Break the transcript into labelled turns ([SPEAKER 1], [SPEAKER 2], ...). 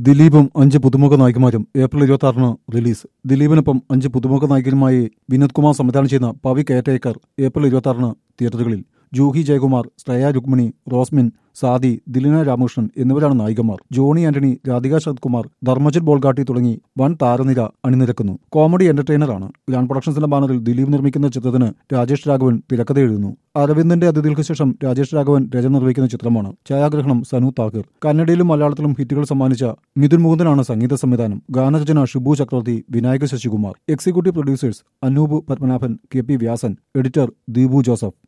[SPEAKER 1] ദിലീപും അഞ്ച് പുതുമുഖ നായികമാരും ഏപ്രിൽ ഇരുപത്തി ആറിന് റിലീസ് ദിലീപിനൊപ്പം അഞ്ച് പുതുമുഖ നായികരുമായി വിനോദ് കുമാർ സംവിധാനം ചെയ്യുന്ന പവി കെയർടേക്കർ ഏപ്രിൽ ഇരുപത്തി ആറിന് തിയേറ്ററുകളിൽ ജൂഹി ജയകുമാർ ശ്രേയ രുക്മിണി റോസ്മിൻ സാദി ദിലിന രാമകൃഷ്ണൻ എന്നിവരാണ് നായികമാർ ജോണി ആന്റണി രാധിക ശരത് കുമാർ ധർമ്മജിത് ബോൾഗാട്ടി തുടങ്ങി വൻ താരനിര അണിനിരക്കുന്നു കോമഡി എന്റർടൈനറാണ് ലാൻ പ്രൊഡക്ഷൻസിന്റെ ബാനറിൽ ദിലീപ് നിർമ്മിക്കുന്ന ചിത്രത്തിന് രാജേഷ് രാഘവൻ തിരക്കഥ എഴുതുന്നു അരവിന്ദന്റെ അതിഥികൾക്ക് ശേഷം രാജേഷ് രാഘവൻ രചന നിർവഹിക്കുന്ന ചിത്രമാണ് ഛായാഗ്രഹണം സനു താഹിർ കന്നഡയിലും മലയാളത്തിലും ഹിറ്റുകൾ സമ്മാനിച്ച മിഥുൻ മുകുന്ദനാണ് സംഗീത സംവിധാനം ഗാനരചന Shibu Chakravarthy Vinayaka Sasikumar executive producers Anoop Padmanabhan K P Vyasan editor Deepu Joseph